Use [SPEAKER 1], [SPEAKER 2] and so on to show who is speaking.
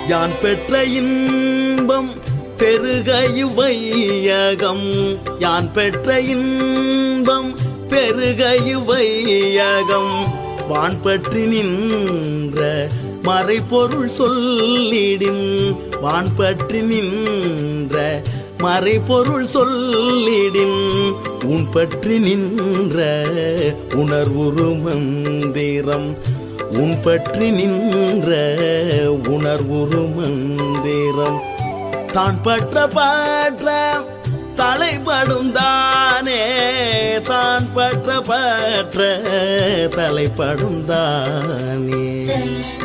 [SPEAKER 1] யான் பெற்ற இன்பம் பெருக இவ்வையகம் யான் பெற்ற இன்பம் பெருக இவ்வையகம் வான் பற்றி நின்ற மறைபொருள் சொல்லிடின் வான் பற்றி நின்ற மறைபொருள் சொல்லிடின் உன் பற்றி நின்ற உணர்வுரு மந்திரம் உன் பற்றி நின்ற உணர்வுரு மந்திரம் தான் பற்ற பற்ற தலைப்படும் தானே தான் பற்ற பற்ற தலைப்படும் தானே